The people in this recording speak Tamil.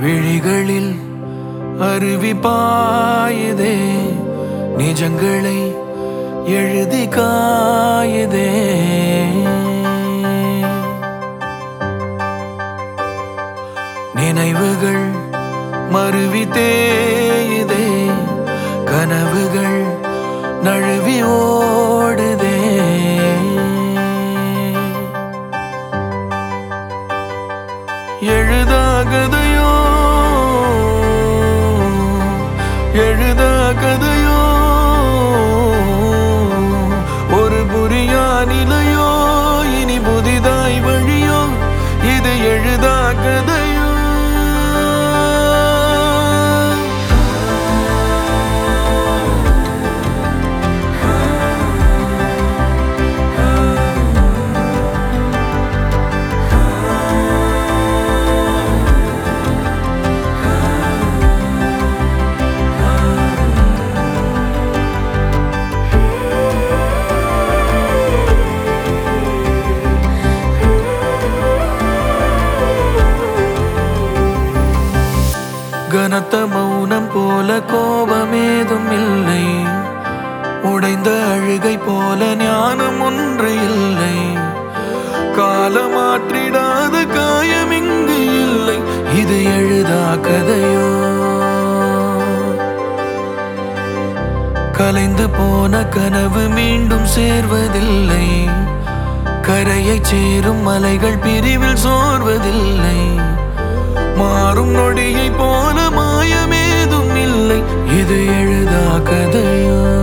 விழிகளில் அருவி பாயுதே நிஜங்களை எழுதி காயுதே நினைவுகள் மருவி தேயுதே கனவுகள் நழுவி ஓடுதே எழுதாகதையோ எழுதாகதையோ ஒரு புரியா நிலையோ இனி புதிதாய் வழியோ இது எழுதாகதையோ கனத்த மௌனம் போல கோபமேதும் இல்லை உடைந்த அழுகை போல ஞானம் ஒன்று இல்லை காலமாற்றிடாத காயம் இங்கு இல்லை இது எழுதா கதையோ கலைந்து போன கனவு மீண்டும் சேர்வதில்லை கரையைச் சேரும் மலைகள் பிரிவில் சோர்வதில்லை மாறும் நொடியை போல மாயமேதும் இல்லை இது எழுதா கதையோ